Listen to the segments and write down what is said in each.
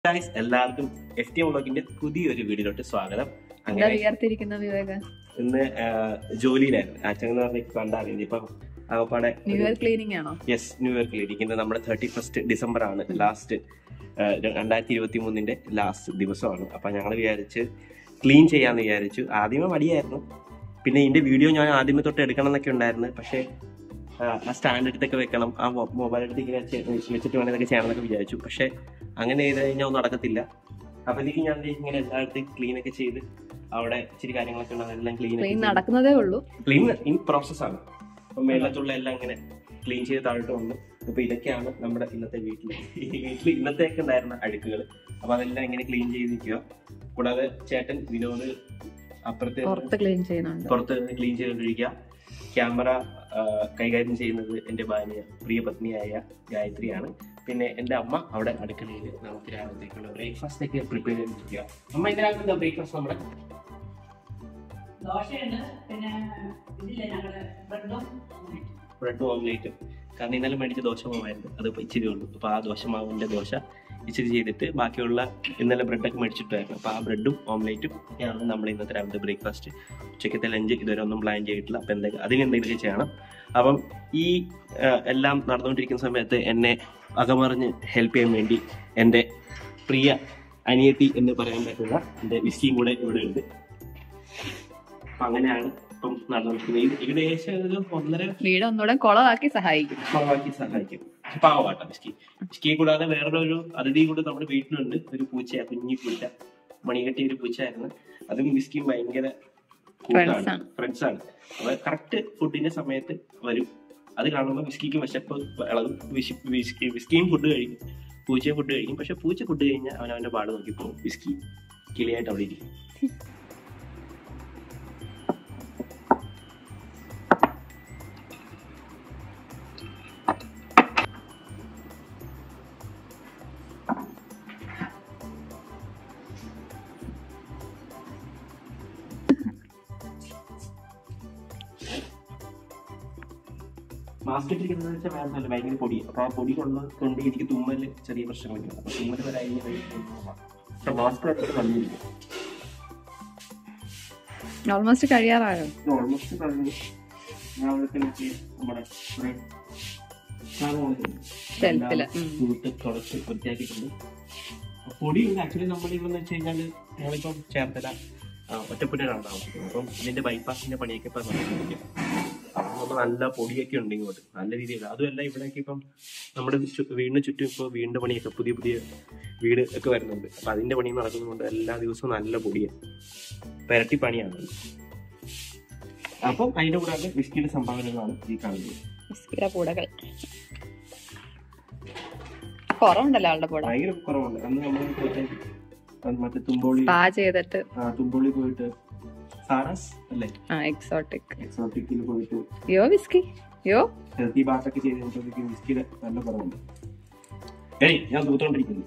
Guys എല്ലാവർക്കും F T വ്ളോഗിന്റെ പുതിയൊരു വീഡിയോയിലോട്ട് സ്വാഗതം എന്താ അങ്ങനെ വിയർത്തിരിക്കുന്ന വിവേക ഇന്ന് ആ, ജോലിയിലായിരുന്നു അച്ഛൻ എന്ന് പറഞ്ഞ കണ്ടറിയില്ല ഇപ്പം ആകപ്പാടെ ന്യൂ ഇയർ ക്ലീനിങ് ആണോ യെസ് ന്യൂ ഇയർ ക്ലിനിക് ഇന്ന് നമ്മുടെ തേർട്ടി ഫസ്റ്റ് ഡിസംബർ ആണ് ലാസ്റ്റ് രണ്ടായിരത്തി ഇരുപത്തി മൂന്നിന്റെ ലാസ്റ്റ് ദിവസമാണ് അപ്പൊ ഞങ്ങൾ വിചാരിച്ച് ക്ലീൻ ചെയ്യാന്ന് വിചാരിച്ചു ആദ്യമേ മടിയായിരുന്നു പിന്നെ ഇതിന്റെ വീഡിയോ ഞാൻ ആദ്യമേ തൊട്ട് എടുക്കണം എന്നൊക്കെ ഉണ്ടായിരുന്നു പക്ഷേ ആ, ആ സ്റ്റാൻഡ് എടുത്തൊക്കെ വെക്കണം ആ മൊബൈൽ എടുത്ത് ഇങ്ങനെ ചെ- വെച്ചിട്ട് വേണം ഇതൊക്കെ ചെയ്യണമെന്നൊക്കെ വിചാരിച്ചു പക്ഷെ അങ്ങനെ ചെയ്ത് കഴിഞ്ഞാൽ ഒന്നും നടക്കത്തില്ല അപ്പോഴത്തേക്ക് ഞാൻ ദേ ഇങ്ങനെ എല്ലായിടത്തും ക്ലീൻ ഒക്കെ ചെയ്ത് അവിടെ ഇച്ചിരി കാര്യങ്ങളൊക്കെ ഉണ്ട് അതെല്ലാം ക്ലീൻ ക്ലീൻ നടക്കുന്നതേ ഉള്ളൂ ക്ലീൻ ഇൻ പ്രോസസ്സാണ് അപ്പം മേളത്തുള്ള എല്ലാം ഇങ്ങനെ ക്ലീൻ ചെയ്ത് താഴോട്ട് വന്നു അപ്പൊ ഇതൊക്കെയാണ് നമ്മുടെ ഇന്നത്തെ വീട്ടിൽ വീട്ടിൽ ഇന്നത്തേക്ക് ഉണ്ടായിരുന്ന അഴുക്കുകൾ അപ്പൊ അതെല്ലാം ഇങ്ങനെ ക്ലീൻ ചെയ്തിരിക്കുക കൂടാതെ ചേട്ടൻ വിനോദ് അപ്പുറത്തെ പുറത്ത് ക്ലീൻ ചെയ്യുന്നുണ്ട് പുറത്ത് ക്ലീൻ ചെയ്തുകൊണ്ടിരിക്കുക ക്യാമറ ആ, കൈകാര്യം ചെയ്യുന്നത് എൻ്റെ ഭാര്യ പ്രിയ പത്നിയായ ഗായത്രിയാണ് പിന്നെ എൻ്റെ അമ്മ അവിടെ അടുക്കളയിൽ നമുക്ക് രാവിലത്തേക്കുള്ള ബ്രേക്ക്ഫാസ്റ്റ് ഒക്കെ പ്രിപ്പയർ ചെയ്തിരിക്കുക അമ്മ ഇതിനകത്ത് ബ്രേക്ക്ഫാസ്റ്റ് നമ്മുടെ ദോശയുണ്ട് പിന്നെ ഇതില്ലേ ഞങ്ങള് ബ്രെഡും ബ്രെഡ് ഓംലേറ്റും കാരണം ഇന്നലെ മേടിച്ച ദോശ മാവായിരുന്നു അത് ഇപ്പൊ ഇച്ചിരി ഉള്ളൂ അപ്പൊ ആ ദോശ മാവിന്റെ ദോശ ഇച്ചിരി ചെയ്തിട്ട് ബാക്കിയുള്ള ഇന്നലെ ബ്രെഡൊക്കെ മേടിച്ചിട്ടായിരുന്നു അപ്പൊ ആ ബ്രെഡും ഓംലേറ്റും ഒക്കെയാണ് നമ്മൾ ഇന്നത്തെ രാവിലത്തെ ബ്രേക്ക്ഫാസ്റ്റ് ഉച്ചക്കത്തെ ലഞ്ച് ഇതുവരെ ഒന്നും പ്ലാൻ ചെയ്തിട്ടില്ല അപ്പൊ എന്തെങ്കിലും അതിന് എന്തെങ്കിലും ചെയ്യണം അപ്പം ഈ ആ, എല്ലാം നടന്നുകൊണ്ടിരിക്കുന്ന സമയത്ത് എന്നെ അകമറിഞ്ഞ് ഹെൽപ്പ് ചെയ്യാൻ വേണ്ടി എൻ്റെ പ്രിയ അനിയത്തി എന്ന് പറയാൻ പറ്റുന്ന എൻ്റെ വിസ്കിയും കൂടെ ഇവിടെ ഉണ്ട് അപ്പൊ അങ്ങനെയാണ് ഇപ്പം നടന്നുകൊണ്ടിരിക്കുന്നത് ഇത് ഏകദേശം ഒരു ഒന്നര വീട് ഒന്നുകൂടെ കുളമാക്കി സഹായിക്കും പാവാക്കി സഹായിക്കും പാവാട്ട മിസ്കി മിസ്കിയെ കൂടാതെ വേറൊരു അതിഥി കൂടെ നമ്മുടെ വീട്ടിലുണ്ട് ഒരു പൂച്ച കുഞ്ഞി പൂച്ച മണികെട്ടിയ ഒരു പൂച്ചയായിരുന്നു അതും മിസ്കിയും ഭയങ്കര Friends ആണ്. ഫ്രണ്ട്സ് ആണ് അപ്പൊ കറക്റ്റ് ഫുഡിന്റെ സമയത്ത് വരും അത് കാണുമ്പോൾ വിസ്കിക്ക് വിശപ്പ് ഇളകും വിശി- വിസ്കി വിസ്കിയും ഫുഡ് കഴിക്കും പൂച്ചയും ഫുഡ് കഴിക്കും പക്ഷെ പൂച്ച ഫുഡ് കഴിഞ്ഞാൽ അവൻ അവന്റെ പാട് നോക്കി പോകും വിസ്കി കിളിയായിട്ട് അവിടെ ഇരിക്കും മാസ്ക് ഇട്ടിരിക്കുന്നത് വെച്ചാൽ വേറെ നല്ല ഭയങ്കര പൊടി അപ്പൊ ആ പൊടി കൊണ്ട് കൊണ്ട് എനിക്ക് തുമ്മല് ചെറിയ പ്രശ്നങ്ങളുണ്ട് അപ്പൊ തുമ്മല് വരാൻ പക്ഷെ മാസ്ക് വെച്ചിട്ട് നല്ലിരിക്കും ഓൾമോസ്റ്റ് കഴിയാറായോ ഇത് ഓൾമോസ്റ്റ് കഴിഞ്ഞു ഞാൻ അവിടുത്തെ മറ്റേ നമ്മുടെ ഇവിടെ സാധനങ്ങളില്ലേ? ഷെൽഫില് എല്ലാം തൂത്ത് തുടച്ച് വൃത്തിയാക്കിയിട്ടുണ്ട് അപ്പൊ പൊടിയുണ്ട് ആക്ച്വലി നമ്മൾ ഇവിടെ വെച്ച് കഴിഞ്ഞാല് ഞങ്ങളിപ്പം ചേർത്തല ആ, ഒറ്റപ്പുരയിലാണ് താമസിക്കുന്നത് അപ്പം ഇതിന്റെ ബൈപ്പാസിന്റെ പണിയൊക്കെ ഇപ്പൊ നടന്നുകൊണ്ടിരിക്കും അപ്പം നല്ല പൊടിയൊക്കെ ഉണ്ട് ഇങ്ങോട്ട് നല്ല രീതിയിൽ അതുമല്ല ഇവിടേക്ക് ഇപ്പം നമ്മുടെ ചു- വീടിന് ചുറ്റും ഇപ്പോൾ വീടിന്റെ പണിയൊക്കെ പുതിയ പുതിയ വീട് ഒക്കെ വരുന്നുണ്ട് അപ്പൊ അതിന്റെ പണി നടക്കുന്നതുകൊണ്ട് എല്ലാ ദിവസവും നല്ല പൊടിയാണ് പെരട്ടി പണിയാണ് അപ്പം അതിന്റെ കൂടാതെ വിസ്കിയുടെ സംഭാവനകളാണ് ഈ കാണുന്നത് ബിസ്കിയുടെ പൂടകൾ കുറവുണ്ടല്ലോ ആളുടെ പൂട ഭയങ്കര കുറവുണ്ട് അന്ന് നമ്മൾ പോയിട്ട് അത് മറ്റേ തുമ്പോളി പാ ചെയ്തിട്ട് ആ, തുമ്പോളി പോയിട്ട് സാറസ് അല്ലേ ആ എക്സോട്ടിക് എക്സോട്ടിക്കിൽ പോയിട്ട് യോ വിസ്കി യോ ഹെൽത്തി ബാത്തൊക്കെ ചെയ്ത് കഴിഞ്ഞപ്പോഴത്തേക്കും വിസ്കിയുടെ നല്ല കുറവുണ്ട് ഏയ് ഞാൻ തൂത്തോണ്ടിരിക്കുന്നു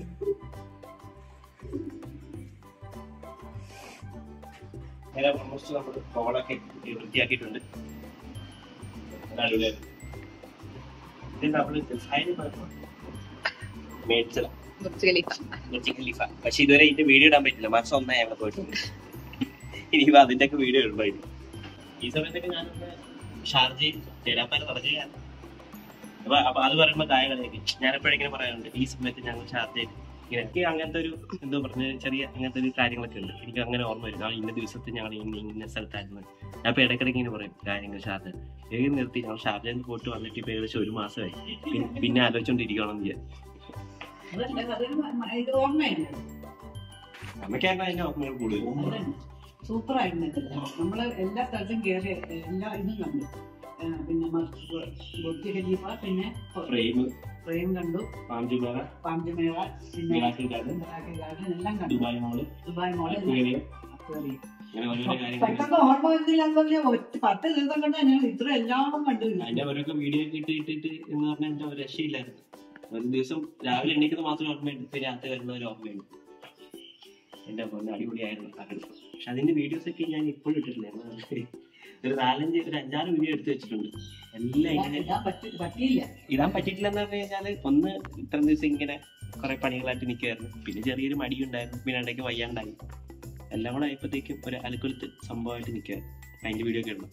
ഓൾമോസ്റ്റ് നമ്മൾ കോളൊക്കെ വൃത്തിയാക്കിയിട്ടുണ്ട് അടിപൊളിയായിരുന്നു. ഇത് നമ്മള് സൈഡിൽ പോയപ്പോ മേടിച്ചതാ ബുർജ് ഖലീഫ ബുർജ് ഖലീഫ പക്ഷെ ഇതുവരെ ഇതിന്റെ വീഡിയോ ഇടാൻ പറ്റില്ല മാസം ഒന്നായി അവിടെ പോയിട്ടുണ്ട് ഇനിയിപ്പോ അതിന്റെ ഒക്കെ വീഡിയോ ഇടുമായിരുന്നു ഈ സമയത്തൊക്കെ ഞാനൊന്ന് ഷാർജയിൽ ചേരാപ്പാല നടക്കുകയാണ് അപ്പൊ അപ്പൊ അത് പറയുമ്പോ താഴെ കളിയാക്കി ഞാൻ എപ്പോഴെങ്കിലും പറയാറുണ്ട് ഈ സമയത്ത് ഞങ്ങൾ ഷാർജയിൽ ഇങ്ങനെ എനിക്ക് അങ്ങനത്തെ ഒരു എന്തോ പറഞ്ഞ ചെറിയ അങ്ങനത്തെ ഒരു കാര്യങ്ങളൊക്കെ ഉണ്ട് എനിക്ക് അങ്ങനെ ഓർമ്മ വരും ആ ഇന്ന ദിവസത്തിൽ ഞങ്ങൾ ഇന്ന ഇന്ന സ്ഥലത്തായിരുന്നു ഞാൻ ഇപ്പൊ ഇടയ്ക്കിടയ്ക്ക് ഇങ്ങനെ പറയും കാര്യങ്ങൾ ഷാർജ ഏത് നിർത്തി ഞങ്ങൾ ഷാർജയിൽ നിന്ന് പോയിട്ട് വന്നിട്ട് ഇപ്പൊ ഏകദേശം ഒരു മാസമായി പിന്നെ- പിന്നെ ആലോചിച്ചോണ്ടിരിക്കണം എന്ന് വിചാരിച്ചു അതല്ല അതൊരു മ- ഇത് ഓർമ്മയുണ്ട് അമ്മയ്ക്കാണ് അതിന്റെ ഓർമ്മകൾ കൂടുതൽ സൂപ്പർ ആയിരുന്നില്ല നമ്മള് എല്ലാ സ്ഥലത്തും കയറി എല്ലാ ഇതും കണ്ടു ആ, പിന്നെ ബുദ്ധി ഖലീഫ പിന്നെ ഫ്രെയിം ഫ്രെയിം കണ്ടു പാഞ്ചുമേള പാഞ്ചമേള പിന്നെ മിറാക്കിൾ ഗാർഡൻ മിറാക്കിൾ ഗാർഡൻ എല്ലാം കണ്ടു ദുബായ് മോള് ദുബായ് മോള് അക്വേറിയം അക്വേറിയം. അങ്ങനെ ഓരോരോ കാര്യങ്ങൾ പെട്ടെന്ന് ഓർമ്മ വരുന്നില്ല എന്ന് പറഞ്ഞാൽ ഒറ്റ പത്ത് ദിവസം കൊണ്ട് ഞങ്ങൾ ഇത്ര എല്ലാം കണ്ടു അതിന്റെ ഓരോക്കെ വീഡിയോ ഒക്കെ ഇട്ട് ഇട്ടിട്ട് എന്ന് പറഞ്ഞാൽ ഒരു രക്ഷയില്ലായിരുന്നു ഒരു ദിവസം രാവിലെ എണീക്കുന്നത് മാത്രം ഓർമ്മയുണ്ട് ഇപ്പൊ രാത്രി വരുന്ന ഒരു ഓർമ്മയുണ്ട് എന്റെ പൊന്നെ അടിപൊളിയായിരുന്നു തകട് പക്ഷെ അതിന്റെ വീഡിയോസ് ഒക്കെ ഞാൻ ഇപ്പോഴും ഇട്ടിട്ടില്ല എന്നാ ഒരു നാലഞ്ച് ഒരു അഞ്ചാറ് വീഡിയോ എടുത്ത് വെച്ചിട്ടുണ്ട് എല്ലാം ഇങ്ങനെ ഇടാൻ പറ്റി- പറ്റിയില്ല ഇടാൻ പറ്റിയിട്ടില്ലെന്ന് പറഞ്ഞു കഴിഞ്ഞാല് ഒന്ന് ഇത്ര ദിവസം ഇങ്ങനെ കുറെ പണികളായിട്ട് നിൽക്കുമായിരുന്നു പിന്നെ ചെറിയൊരു മടിയുണ്ടായിരുന്നു പിന്നെ ഇടയ്ക്ക് വയ്യാണ്ടായി എല്ലാം കൂടെ ആയപ്പോഴത്തേക്കും ഒരു അലക്കുലത്ത് സംഭവമായിട്ട് നിൽക്കുമായിരുന്നു അതിന്റെ വീഡിയോ ഒക്കെ ഇടണം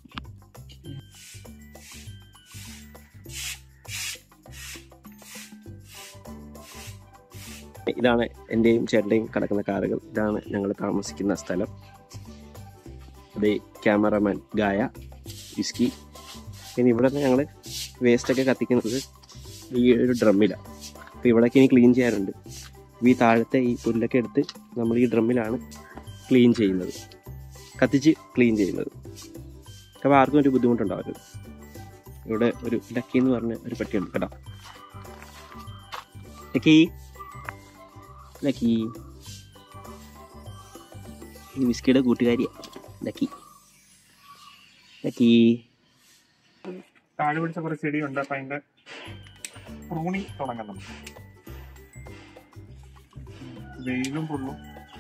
ഇതാണ് എൻ്റെയും ചേട്ടൻ്റെയും കിടക്കുന്ന കാറുകൾ ഇതാണ് ഞങ്ങൾ താമസിക്കുന്ന സ്ഥലം അതെ ക്യാമറമാൻ ഗായ വിസ്കി പിന്നെ ഇവിടെ നിന്ന് ഞങ്ങൾ വേസ്റ്റൊക്കെ കത്തിക്കുന്നത് ഈ ഒരു ഡ്രമ്മിലാണ് അപ്പോൾ ഇവിടേക്ക് ഇനി ക്ലീൻ ചെയ്യാറുണ്ട് ഈ താഴത്തെ ഈ പുല്ലൊക്കെ എടുത്ത് നമ്മൾ ഈ ഡ്രമ്മിലാണ് ക്ലീൻ ചെയ്യുന്നത് കത്തിച്ച് ക്ലീൻ ചെയ്യുന്നത് അപ്പോൾ ആർക്കും ഒരു ബുദ്ധിമുട്ടുണ്ടാവരുത് ഇവിടെ ഒരു ലക്കി എന്ന് പറഞ്ഞ ഒരു പട്ടിയുണ്ട് കേട്ടോ ലക്കി ലക്കി ഈ വിസ്കിയുടെ കൂട്ടുകാരിയാണ് ലക്കി ലക്കി താഴെ പിടിച്ച കുറെ ചെടിയുണ്ട് അപ്പൊ അതിന്റെ പ്രൂണിങ് തുടങ്ങാം നമുക്ക് വെയിലും പുള്ളും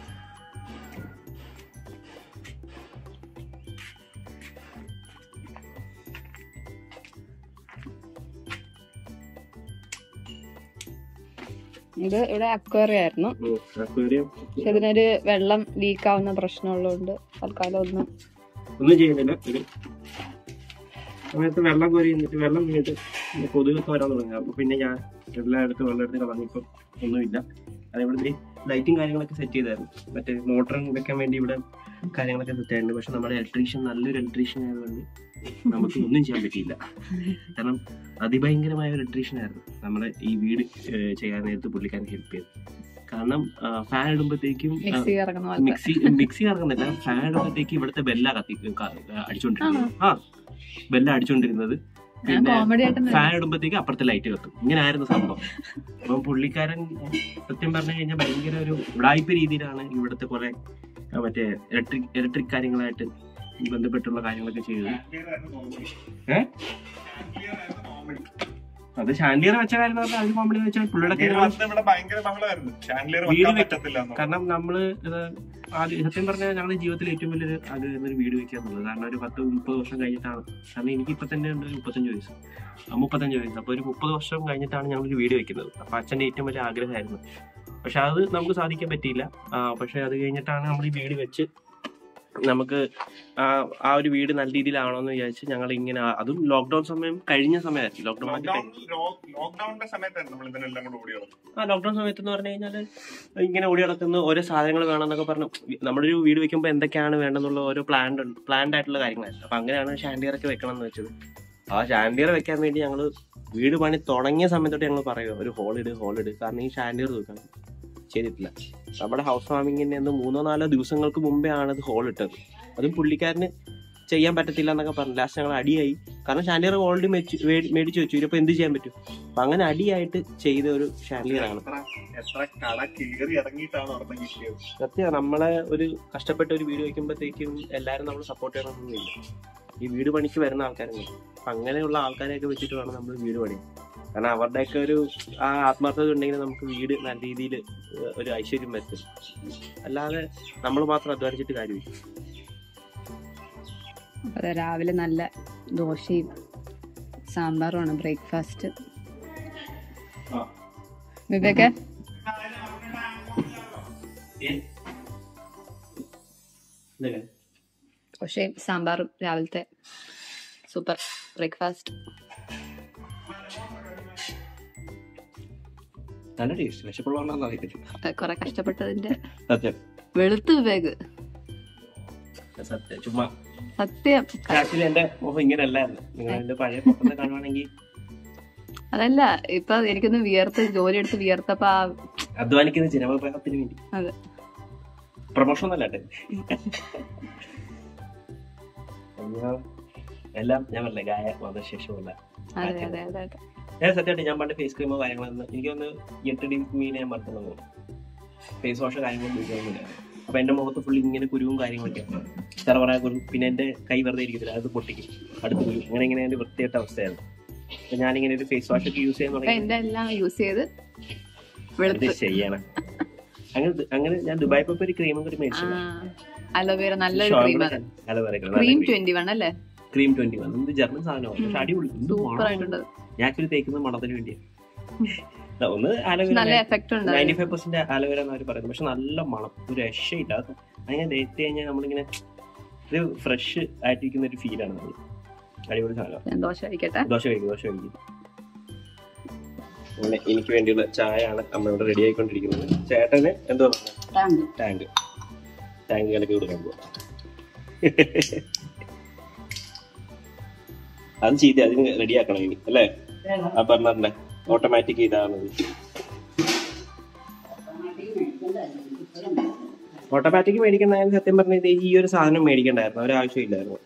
ഇത് ഇവിടെ അക്വേറിയം ആയിരുന്നു അക്വേറിയം പക്ഷെ ഇതിനൊരു വെള്ളം ലീക്ക് ആവുന്ന പ്രശ്നമുള്ളതുകൊണ്ട് തൽക്കാലം ഒന്നും ഒന്നും ചെയ്യുന്നില്ല ഒരു സമയത്ത് വെള്ളം കോരി നിന്നിട്ട് വെള്ളം വീണിട്ട് കൊതുകൊക്കെ വരാൻ തുടങ്ങി അപ്പൊ പിന്നെ ഞാൻ എല്ലായിടത്തും വെള്ളം എടുത്ത് കളഞ്ഞിപ്പം ഒന്നുമില്ല അതേപോലെ ലൈറ്റും കാര്യങ്ങളൊക്കെ സെറ്റ് ചെയ്തായിരുന്നു മറ്റേ മോട്ടർ വെക്കാൻ വേണ്ടി ഇവിടെ കാര്യങ്ങളൊക്കെ സെറ്റ് ആയിട്ടുണ്ട് പക്ഷെ നമ്മുടെ ഇലക്ട്രീഷ്യൻ നല്ലൊരു ഇലക്ട്രീഷ്യൻ ആയതുകൊണ്ട് നമുക്ക് ഒന്നും ചെയ്യാൻ പറ്റിയില്ല കാരണം അതിഭയങ്കരമായ ഒരു ഇലക്ട്രീഷ്യൻ ആയിരുന്നു നമ്മുടെ ഈ വീട് ഏഹ്, ചെയ്യാൻ നേരത്ത് പുള്ളിക്കാരൻ ഹെൽപ്പ് ചെയ്തു കാരണം ഫാൻ ഇടുമ്പോഴത്തേക്കും ആ, മിക്സി ഇറങ്ങുന്ന പോലത്തെ മിക്സി മിക്സി കറങ്ങുന്നില്ല ഫാൻ ഇടുമ്പോഴത്തേക്ക് ഇവിടുത്തെ ബെല്ല കത്തി ക- അടിച്ചോണ്ടിരുന്നത് ആ ബെല്ല അടിച്ചോണ്ടിരുന്നത് ഞാൻ പിന്നെ കോമഡി ആയിട്ട് ഫാൻ ഇടുമ്പോഴത്തേക്ക് അപ്പുറത്തെ ലൈറ്റ് കത്തും ഇങ്ങനെ ആയിരുന്നു സംഭവം അപ്പം പുള്ളിക്കാരൻ സത്യം പറഞ്ഞു കഴിഞ്ഞാൽ ഭയങ്കര ഒരു ഉടായ്പ രീതിയിലാണ് ഇവിടുത്തെ കുറെ ആ, മറ്റേ ഇലക്ട്രിക് ഇലക്ട്രിക് കാര്യങ്ങളായിട്ട് ബന്ധപ്പെട്ടുള്ള കാര്യങ്ങളൊക്കെ ചെയ്തത് ഏ? അത് ഷാൻഡിയർ വെച്ച കാര്യം എന്ന് പറഞ്ഞാൽ അതിന് കോമഡി എന്ന് വെച്ചാൽ പുള്ളിയുടെ ഇങ്ങനെ കയ്യിൽ വന്ന് ഇവിടെ ഭയങ്കര ബഹളമായിരുന്നു ഷാൻഡിലിയർ വീട് വെക്കാൻ വെക്ക- പറ്റത്തില്ല എന്ന്. കാരണം നമ്മള് ഇത് ആദ്യം സത്യം പറഞ്ഞാൽ ഞങ്ങളുടെ ജീവിതത്തിൽ ഏറ്റവും വലിയൊരു ആഗ്രഹം ഒരു വീട് വെക്കുക എന്നുള്ളത് കാരണം ഒരു പത്ത് മുപ്പത് വർഷം കഴിഞ്ഞിട്ടാണ് കാരണം എനിക്ക് ഇപ്പൊ തന്നെ ഉണ്ട് ഒരു മുപ്പത്തഞ്ച് വയസ്സ് ആ, മുപ്പത്തഞ്ച് വയസ്സ് അപ്പൊ ഒരു മുപ്പത് വർഷം കഴിഞ്ഞിട്ടാണ് ഞങ്ങൾ ഒരു വീട് വെക്കുന്നത് അപ്പൊ അച്ഛന്റെ ഏറ്റവും വലിയ ആഗ്രഹമായിരുന്നു പക്ഷെ അത് നമുക്ക് സാധിക്കാൻ പറ്റിയില്ല ആ, പക്ഷെ അത് കഴിഞ്ഞിട്ടാണ് നമ്മൾ ഈ വീട് വെച്ച് നമുക്ക് ആ ആ ഒരു വീട് നല്ല രീതിയിലാവണമെന്ന് വിചാരിച്ച് ഞങ്ങൾ ഇങ്ങനെ ആ- അതും ലോക്ക്ഡൌൺ സമയം കഴിഞ്ഞ സമയമായിരുന്നു ലോക്ക്ഡൌൺ ലോക്ക്ഡൌൺ ലോ- ലോക്ക്ഡൌണിന്റെ സമയത്താണ് നമ്മൾ ഇതിനെല്ലാം കൂടെ ഓടി നടന്നത് ആ ലോക്ക്ഡൌൺ സമയത്ത് എന്ന് പറഞ്ഞു കഴിഞ്ഞാൽ ഇങ്ങനെ ഓടി നടക്കുന്ന ഓരോ സാധനങ്ങൾ വേണമെന്നൊക്കെ പറഞ്ഞു നമ്മളൊരു വീട് വെക്കുമ്പോൾ എന്തൊക്കെയാണ് വേണ്ടെന്നുള്ള ഓരോ പ്ലാൻഡ് പ്ലാൻഡ് ആയിട്ടുള്ള കാര്യങ്ങളായിരുന്നു അപ്പൊ അങ്ങനെയാണ് ഷാൻഡിയർ ഒക്കെ വെക്കണം എന്ന് വെച്ചത് ആ ഷാൻഡിയർ വെക്കാൻ വേണ്ടി ഞങ്ങൾ വീട് പണി തുടങ്ങിയ സമയത്തോട്ട് ഞങ്ങൾ പറയുക ഒരു ഹോൾ ഇട് ഹോൾ ഇട് കാരണം ഈ ഷാൻഡിയർ തൂക്കണം ചെയ്തിട്ടില്ല നമ്മുടെ ഹൗസ് വാമിങ്ങിന്റെ ഒന്ന് മൂന്നോ നാലോ ദിവസങ്ങൾക്ക് മുമ്പേ ആണ് അത് ഹോൾ ഇട്ടത് അതും പുള്ളിക്കാരന് ചെയ്യാൻ പറ്റത്തില്ല എന്നൊക്കെ പറഞ്ഞു ലാസ്റ്റ് ഞങ്ങൾ അടിയായി കാരണം ഷാൻഡിയർ ഓൾറെഡി മേടിച്ചു വെച്ചു ഇതിപ്പോ എന്ത് ചെയ്യാൻ പറ്റും അപ്പൊ അങ്ങനെ അടിയായിട്ട് ചെയ്ത ഒരു ഷാൻഡിയർ ആണ് എത്ര എത്ര കട കീറി ഇറങ്ങിയിട്ടാണ് ഒരെണ്ണം കിട്ടിയത് സത്യം നമ്മളെ ഒരു കഷ്ടപ്പെട്ട ഒരു വീട് വെക്കുമ്പോഴത്തേക്കും എല്ലാരും നമ്മൾ സപ്പോർട്ട് ചെയ്യണമെന്നില്ല ഈ വീട് പണിക്ക് വരുന്ന ആൾക്കാരുണ്ട് അപ്പൊ അങ്ങനെയുള്ള ആൾക്കാരെയൊക്കെ വെച്ചിട്ട് വേണം നമ്മൾ വീട് പണി കാരണം അവരുടെയൊക്കെ ഒരു ആ ആത്മാർത്ഥത ഉണ്ടെങ്കിൽ നമുക്ക് വീട് നല്ല രീതിയിൽ ഒരു ഐശ്വര്യം വരും അല്ലാതെ നമ്മൾ മാത്രം അധ്വാനിച്ചിട്ട് കാര്യമില്ല അപ്പൊ ദേ രാവിലെ നല്ല ദോശയും സാമ്പാറുമാണ് ബ്രേക്ക്ഫാസ്റ്റ് ആ. വിവേക് ഇതൊക്കെ ദോശയും സാമ്പാറും രാവിലത്തെ സൂപ്പർ ബ്രേക്ക്ഫാസ്റ്റ് നല്ല ടേസ്റ്റ് വിശപ്പുള്ളതുകൊണ്ടാണെന്ന് അറിയത്തില്ല കുറെ കഷ്ടപ്പെട്ടതിന്റെ സത്യം വെളുത്ത് വിവേക് സത്യം ചുമ്മാ സത്യം ആക്ച്വലി എന്റെ മുഖം ഇങ്ങനെ അല്ലായിരുന്നു നിങ്ങൾ എന്റെ പഴയ മുഖത്തെ കാണുവാണെങ്കിൽ അതല്ല ഇപ്പൊ എനിക്കൊന്ന് വിയർത്ത് ജോലി എടുത്ത് വിയർത്തപ്പോ ആ അധ്വാനിക്കുന്ന ജനവിഭാഗത്തിന് വേണ്ടി അതെ. പ്രൊമോഷൻ ഒന്നല്ല ട്ടോ. ഞാൻ എല്ലാം ഞാൻ പറഞ്ഞില്ലേ ഗായ വന്ന ശേഷമല്ല അതെ അതെ അതെ അതെ ഞാൻ സത്യമായിട്ട് ഞാൻ പണ്ട് ഫേസ് ക്രീമോ കാര്യങ്ങളൊന്നും എനിക്കൊന്ന് എട്ടടി മീനെ ഞാൻ മറക്കുന്നു ഫേസ് വാഷോ കാര്യങ്ങളൊന്നും ഉപയോഗിക്കുന്നില്ല അപ്പൊ എന്റെ മുഖത്ത് ഫുൾ ഇങ്ങനെ കുരുവും കാര്യങ്ങളൊക്കെ ഇത്ര പറയാ കുരു പിന്നെ എന്റെ കൈ വെറുതെ ഇരിക്കത്തില്ല അത് പൊട്ടിക്കും അടുത്ത് കുരു അങ്ങനെ ഇങ്ങനെ എന്റെ വൃത്തിയായിട്ട അവസ്ഥയായിരുന്നു അപ്പൊ ഞാനിങ്ങനെ ഒരു ഫേസ് വാഷ് ഒക്കെ യൂസ് ചെയ്യാൻ അപ്പൊ തുടങ്ങി എന്റെ എല്ലാം യൂസ് ചെയ്ത് എന്ത് വെളുത്ത് ചെയ്യണം അങ്ങനെ അങ്ങനെ ഞാൻ ദുബായ് പോയപ്പോ ഒരു ക്രീമും കൂടി ആ മേടിച്ചു അലോവേര നല്ലൊരു ക്രീം അത് ക്രീം ട്വന്റി വൺ അല്ലേ ക്രീം ട്വന്റി വൺ എന്ത് ജർമ്മൻ സാധനമാണ് പക്ഷെ അടിപൊളി എന്ത് സൂപ്പർ മണമാണ്. ആയിട്ടുണ്ട് ഞാൻ ആക്ച്വലി തേക്കുന്നത് മണത്തിന് വേണ്ടിയാണ് ഒന്ന് പക്ഷെ ആലോവേര നല്ല എഫക്റ്റ് ഉണ്ട് നയൻറ്റി ഫൈവ് പെർസെന്റ് ആലോവേര എന്ന് അവർ പറയുന്നത് പക്ഷെ നല്ല മണം ഒരു രക്ഷയില്ല അത് അങ്ങനെ തേച്ച് കഴിഞ്ഞാൽ നമ്മളിങ്ങനെ ഒരു ഫ്രഷ് ആയിട്ടിരിക്കുന്ന ഒരു ഫീലാണ് നമ്മൾ അടിപൊളി സാധനം ഞാൻ ദോശ കഴിക്കട്ടെ ദോശ കഴിക്കും ദോശ കഴിക്കും അങ്ങനെ എനിക്ക് വേണ്ടിയുള്ള ചായയാണ് അമ്മ ഇവിടെ റെഡി ആയിക്കൊണ്ടിരിക്കുന്നത് ചേട്ടന് എന്തോ ടാങ്ക് ടാങ്ക് ടാങ്ക് കലക്കി കൊടുക്കാൻ പോവാ അത് ചെയ്ത് അതിന് റെഡിയാക്കണം ഇനി അല്ലേ ആ ബർണറിന്റെ ഓട്ടോമാറ്റിക് ഇതാണ് ഓട്ടോമാറ്റിക് മേടിക്കുന്നതിന് സത്യം പറഞ്ഞത് ഈ ഒരു സാധനം മേടിക്കണ്ടായിരുന്നു ഒരാവശ്യമില്ലായിരുന്നു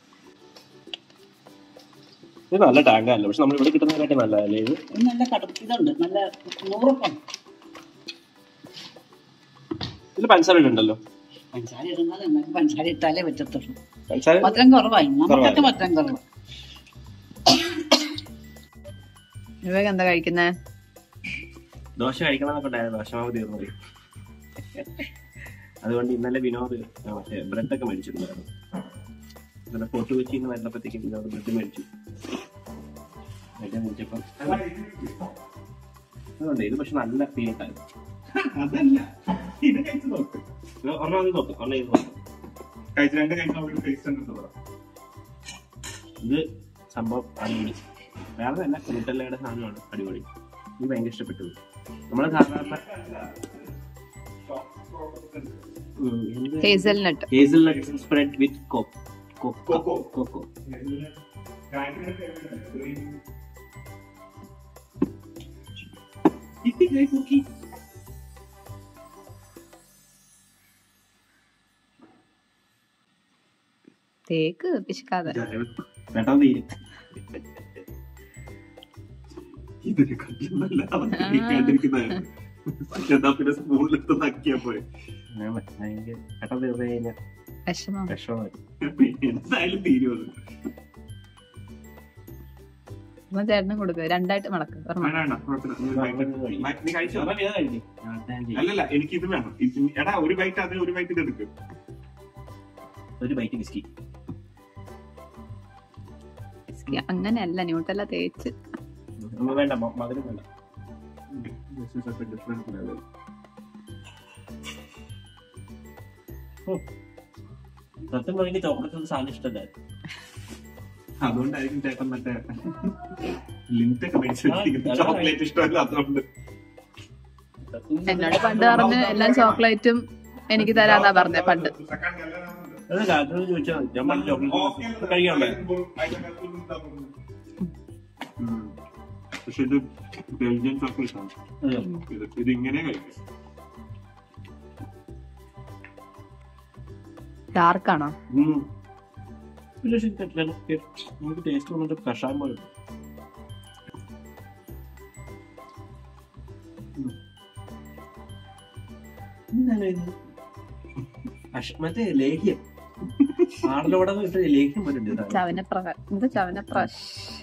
ഇത് നല്ല ടാങ്കല്ല പക്ഷെ നമ്മൾ ഇവിടെ കിട്ടുന്നതിനായിട്ട് നല്ലതല്ലേ ഇത് ഇത് നല്ല കടുപ്പ് ഇതുണ്ട് നല്ല നൂറൊപ്പം ഇതിൽ പഞ്ചസാര ഇടുണ്ടല്ലോ പഞ്ചസാര ഇടുന്നത് നമുക്ക് പഞ്ചസാര ഇട്ടാലേ പറ്റത്തുള്ളൂ പഞ്ചസാര മധുരം കുറവായി നമുക്കൊക്കെ മധുരം കുറവ് വിവേക് എന്താ കഴിക്കുന്നേ ദോശ കഴിക്കണമെന്നൊക്കെ ഉണ്ടായിരുന്നു ദോശമാവ് തീർന്നു പോയി അതുകൊണ്ട് ഇന്നലെ വിനോദ് ആ മറ്റേ ബ്രെഡൊക്കെ മേടിച്ചിട്ടുണ്ടായിരുന്നു ഇന്നലെ ഫോട്ടോ വെച്ചിന്ന് വരുന്നപ്പോഴത്തേക്കും വിനോദ് ബ്രെഡ് മേടിച്ചു ബ്രെഡ് മേടിച്ചപ്പം അതുകൊണ്ട് ഇത് പക്ഷെ നല്ല ഫീലായിരുന്നു അതല്ല ഇത് കഴിച്ചു നോക്ക് ഒരെണ്ണം അത് നോക്കും ഒരെണ്ണം ഇത് നോക്കും കഴിച്ച് രണ്ട് കഴിക്കുന്ന ഒരു ടേസ്റ്റ് ഉണ്ട് പറ ഇത് സംഭവം അടിപൊളി വേറെ അല്ല കുരുട്ടല്ലയുടെ സാധനമാണ് അടിപൊളി ഇത് ഭയങ്കര ഇഷ്ടപ്പെട്ടു നമ്മളെ സാധാരണ ഉം, എന്ത് hazelnut hazelnut spread with coco. Coco. Coco. തേക്ക് പിശുക്കാതെ പെട്ടെന്ന് തീരും ഇതിനെ കണ്ടില്ല എന്നാ പിന്നെ സ്പൂണിലെടുത്ത് നക്കിയാ പോരെ ഞാൻ ഭയങ്കര പെട്ടെന്ന് തീർന്നു കഴിഞ്ഞാൽ വിഷമം വിഷമമായി എന്തായാലും തീരുമത് അപ്പൊ ചേട്ടനും കൊടുക്കുക രണ്ടായിട്ട് മടക്ക് ഓർമ്മ വേണ്ട വേണ്ട കുഴപ്പമില്ല നീ കഴിക്ക്. നീ കഴിച്ചോ ഒരു അല്ലല്ല എനിക്ക് ഇത് വേണം ഇത് എടാ ഒരു ബൈറ്റ് അത് ഒരു ബൈറ്റ് ഇത് എടുക്കും ബൈറ്റ് ബിസ്കി അങ്ങനെയല്ല ന്യൂട്ടെല്ലാം തേച്ച് വേണ്ട മ- മധുരം വേണ്ട This is a different level. സത്യം പറഞ്ഞ ചോക്ലേറ്റ് സാധനം ഇഷ്ടമല്ലായിരുന്നു അതുകൊണ്ടായിരിക്കും ചേട്ടൻ മറ്റേ ലിമിറ്റ് ഒക്കെ മേടിച്ചു ആ, ചോക്ലേറ്റ് ഇഷ്ടമല്ല അതുകൊണ്ട് എന്നോട് പണ്ട് പറഞ്ഞ് എല്ലാം ചോക്ലേറ്റും എനിക്ക് തരാന്നാ പറഞ്ഞ പണ്ട് അത് കാറ്റോട് ചോദിച്ചാൽ ഞാൻ പറഞ്ഞ ചോക്ലേറ്റ് കഴിക്കാനുണ്ടേ ഉം. പക്ഷെ ഇത് ബെൽജിയൻ ചോക്ലേറ്റ് ആണ് ഇത് ഇത് ഇങ്ങനെ കഴിക്കും ഡാർക്കാണോ നമുക്ക് ടേസ്റ്റ് വന്നിട്ട് കഷായം പോലെ ഉണ്ട്. ഉം. എന്താണ് ഇത് കഷ- മറ്റേ ലേഹ്യം ആടലോടെ ഇട്ട് ലേഹ്യം പോലെ ഉണ്ട് ഇതാണ്. ചവനപ്ര ഇത് ചവനപ്രശ്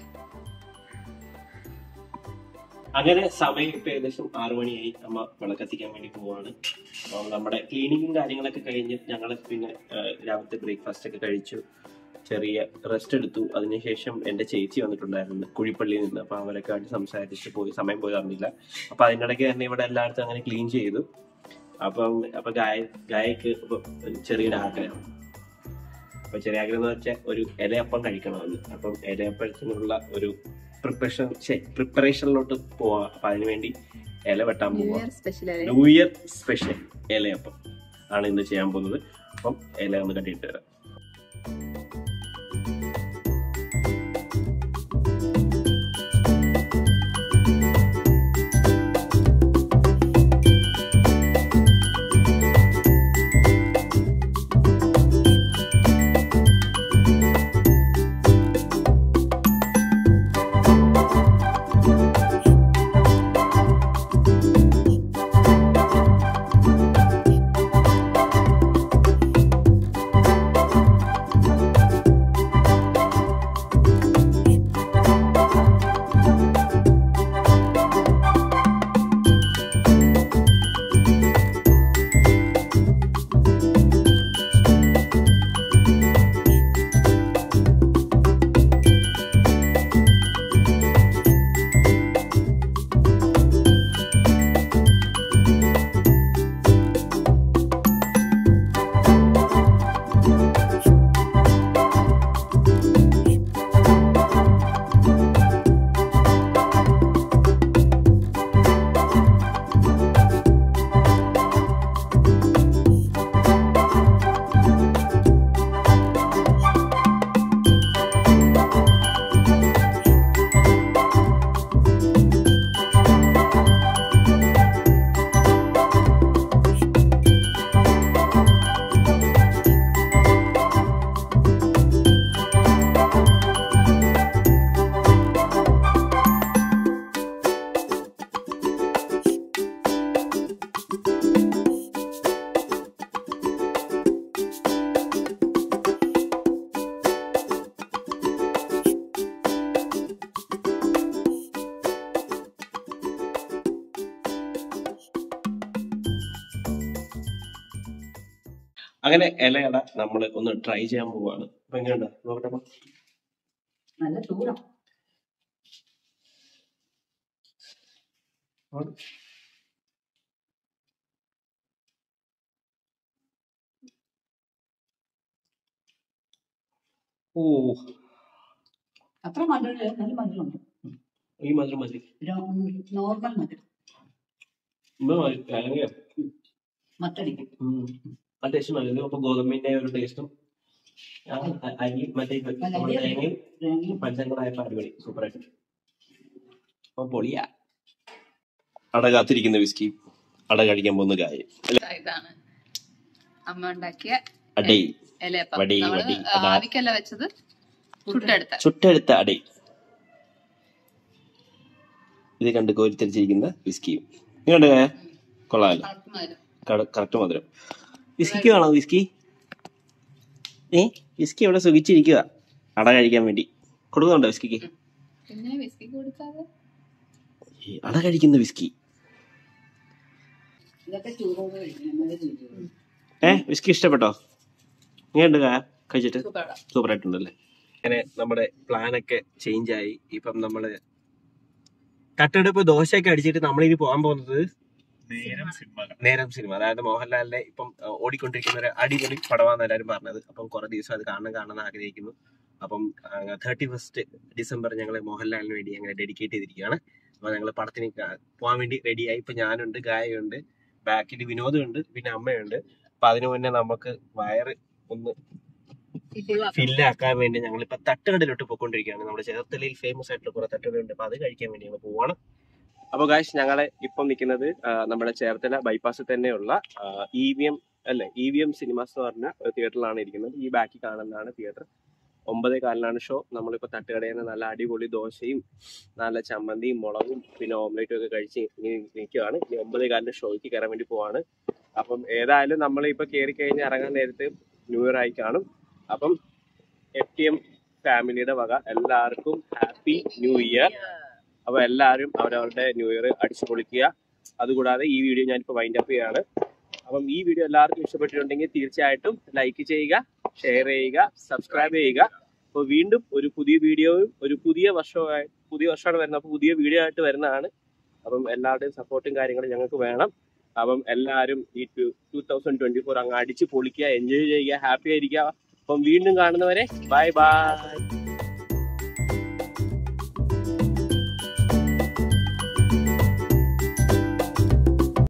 അങ്ങനെ സമയം ഇപ്പൊ ഏകദേശം ആറു മണിയായി അമ്മ വിളക്കത്തിക്കാൻ വേണ്ടി പോവാണ് അപ്പം നമ്മുടെ ക്ലീനിങ്ങും കാര്യങ്ങളൊക്കെ കഴിഞ്ഞ് ഞങ്ങൾ പിന്നെ ആ, രാവിലത്തെ ബ്രേക്ക്ഫാസ്റ്റ് ഒക്കെ കഴിച്ചു ചെറിയ റെസ്റ്റ് എടുത്തു അതിനുശേഷം എന്റെ ചേച്ചി വന്നിട്ടുണ്ടായിരുന്നു കുഴിപ്പള്ളിയിൽ നിന്ന് അപ്പൊ അവരൊക്കെ ആയിട്ട് സംസാരിച്ച് പോയി സമയം പോയി അറിഞ്ഞില്ല അപ്പൊ അതിനിടയ്ക്ക് തന്നെ ഇവിടെ എല്ലായിടത്തും അങ്ങനെ ക്ലീൻ ചെയ്തു അപ്പം അപ്പൊ ഗായ ഗായക്ക് ഇപ്പൊ ഒരു ചെറിയൊരു ആഗ്രഹം അപ്പൊ ചെറിയ ആഗ്രഹം എന്ന് വെച്ചാൽ ഒരു ഇലയപ്പം കഴിക്കണമെന്ന് അപ്പം ഇലയപ്പത്തിനുള്ള ഒരു പ്രിപ്പറേഷൻ പ്രിപ്പറേഷനിലോട്ട് പോവാം അപ്പൊ അതിനുവേണ്ടി ഇല വെട്ടാൻ ന്യൂ പോവാം year special new year special ഇലയപ്പം ആണ് ഇന്ന് ചെയ്യാൻ പോകുന്നത് അപ്പം ഇല ഒന്ന് കട്ടിയിട്ട് വരാം അങ്ങനെ ഇലയട നമ്മൾ ഒന്ന് ട്രൈ ചെയ്യാൻ പോവാണ് അപ്പൊ എങ്ങനെയുണ്ട് നോക്കട്ടെ അപ്പൊ. നല്ല ചൂടാ ഓ അത്ര മധുരം നല്ല മധുരമുണ്ട് ഈ മധുരം മതി നോർമൽ മധുരം ഇമ്മ മതി തേങ്ങ മത്തടിക്കും ആ ടേസ്റ്റ് നല്ലത് അപ്പൊ ഗോതമ്പിന്റെ ഒരു ടേസ്റ്റും അരി മറ്റേ നമ്മുടെ തേങ്ങയും തേങ്ങയും പഞ്ചങ്ങളായപ്പോ അടിപൊളി സൂപ്പറായിട്ട് അപ്പൊ പൊളിയാ അട കാത്തിരിക്കുന്ന വിസ്കി അട കഴിക്കാൻ പോകുന്ന കാര്യം ഇതാണ് അമ്മ ഉണ്ടാക്കിയ അടൈ ഇലയപ്പം വടി, നമ്മള് വടി, അട. ആവിക്കല്ല വെച്ചത് ചുട്ടെടുത്ത ചുട്ടെടുത്ത അടൈ ഇത് കണ്ട് കോരിത്തരിച്ചിരിക്കുന്ന വിസ്കിയും ഇങ്ങോട്ട് കൊള്ളാമല്ലോ കറക്റ്റ് മധുരം വിസ്കിക്ക് വേണോ വിസ്കി ഏ വിസ്കി ഇവിടെ സുഖിച്ചിരിക്കുക അട കഴിക്കാൻ വേണ്ടി കൊടുക്കുന്നുണ്ടോ വിസ്കിക്ക് പിന്നെ വിസ്കി കൊടുക്കാതെ ഈ അട കഴിക്കുന്ന വിസ്കി ഇതൊക്കെ ചൂടോട് കഴിക്കണം നല്ല രുചിയാണ്. ഏ വിസ്കി ഇഷ്ടപ്പെട്ടോ ഇങ്ങനെയുണ്ട് കാ കഴിച്ചിട്ട് സൂപ്പറാ സൂപ്പർ ആയിട്ടുണ്ടല്ലേ അങ്ങനെ നമ്മുടെ പ്ലാനൊക്കെ ചേഞ്ച് ആയി ഇപ്പം നമ്മള് തട്ടെടുപ്പ് ദോശയൊക്കെ അടിച്ചിട്ട് നമ്മളിനി പോകാൻ പോകുന്നത് നേരം സിനിമ നേരം സിനിമ അതായത് മോഹൻലാലിന്റെ ഇപ്പം ആ, ഓടിക്കൊണ്ടിരിക്കുന്ന ഒരു അടിപൊളി പടമാന്ന് എല്ലാവരും പറഞ്ഞത് അപ്പം കുറെ ദിവസം അത് കാണണം കാണണം ആഗ്രഹിക്കുന്നു അപ്പം തേർട്ടി ഫസ്റ്റ് ഡിസംബർ ഞങ്ങൾ മോഹൻലാലിന് വേണ്ടി ഞങ്ങൾ ഡെഡിക്കേറ്റ് ചെയ്തിരിക്കുകയാണ് അപ്പൊ ഞങ്ങൾ പടത്തിന് കാ- പോകാൻ വേണ്ടി റെഡിയായി ഇപ്പൊ ഞാനുണ്ട് ഗായുണ്ട് ബാക്കിൽ വിനോദമുണ്ട് പിന്നെ അമ്മയുണ്ട് അപ്പൊ അതിനു മുന്നേ നമുക്ക് വയറ് ഒന്ന് ഫില്ലാക്കാൻ വേണ്ടി ഞങ്ങൾ ഇപ്പൊ തട്ടുകടയിലോട്ട് പോയിക്കൊണ്ടിരിക്കുകയാണ് നമ്മുടെ ചേർത്തലയിൽ ഫേമസ് ആയിട്ടുള്ള കുറെ തട്ടുകടയുണ്ട് അപ്പൊ അത് കഴിക്കാൻ വേണ്ടി ഞങ്ങൾ പോവാണ് അപ്പൊ ഗായ്സ് ഞങ്ങളെ ഇപ്പം നിൽക്കുന്നത് ആ, നമ്മുടെ ചേർത്തല ബൈപ്പാസിൽ തന്നെയുള്ള ഇ വി എം അല്ലെ ഇ വി എം സിനിമാസ് എന്ന് പറഞ്ഞ ഒരു തിയേറ്ററിലാണ് ഇരിക്കുന്നത് ഈ ബാക്കിൽ കാണുന്നതാണ് തിയേറ്റർ ഒമ്പതേ കാലിനാണ് ഷോ നമ്മളിപ്പോ തട്ടുകടയിൽ നിന്ന് നല്ല അടിപൊളി ദോശയും നല്ല ചമ്മന്തിയും മുളകും പിന്നെ ഓംലേറ്റും ഒക്കെ കഴിച്ച് ഇങ്ങനെ നിൽക്കുകയാണ് ഇനി ഒമ്പതേ കാലിന് ഷോയ്ക്ക് കയറാൻ വേണ്ടി പോവാണ് അപ്പം ഏതായാലും നമ്മൾ ഇപ്പൊ കയറി കഴിഞ്ഞ് ഇറങ്ങാൻ നേരത്ത് ന്യൂ ഇയർ ആയി കാണും അപ്പം എഫ് ടി എം ഫാമിലിയുടെ വക എല്ലാവർക്കും ഹാപ്പി ന്യൂ ഇയർ അപ്പൊ എല്ലാവരും അവരവരുടെ ന്യൂ ഇയർ അടിച്ചു പൊളിക്കുക അതുകൂടാതെ ഈ വീഡിയോ ഞാനിപ്പോ വൈൻഡ് അപ്പ് ചെയ്യാണ് അപ്പം ഈ വീഡിയോ എല്ലാവർക്കും ഇഷ്ടപ്പെട്ടിട്ടുണ്ടെങ്കിൽ തീർച്ചയായിട്ടും ലൈക്ക് ചെയ്യുക ഷെയർ ചെയ്യുക സബ്സ്ക്രൈബ് ചെയ്യുക അപ്പോൾ വീണ്ടും ഒരു പുതിയ വീഡിയോയും ഒരു പുതിയ വർഷമായി പുതിയ വർഷമാണ് വരുന്നത് അപ്പോൾ പുതിയ വീഡിയോ ആയിട്ട് വരുന്നതാണ് അപ്പം എല്ലാവരുടെയും സപ്പോർട്ടും കാര്യങ്ങളും ഞങ്ങൾക്ക് വേണം അപ്പം എല്ലാവരും ഈ ടു തൗസൻഡ് ട്വന്റി ഫോർ അങ്ങ് അടിച്ച് പൊളിക്കുക എൻജോയ് ചെയ്യുക ഹാപ്പി ആയിരിക്കുക അപ്പം വീണ്ടും കാണുന്നവരെ ബൈ ബൈ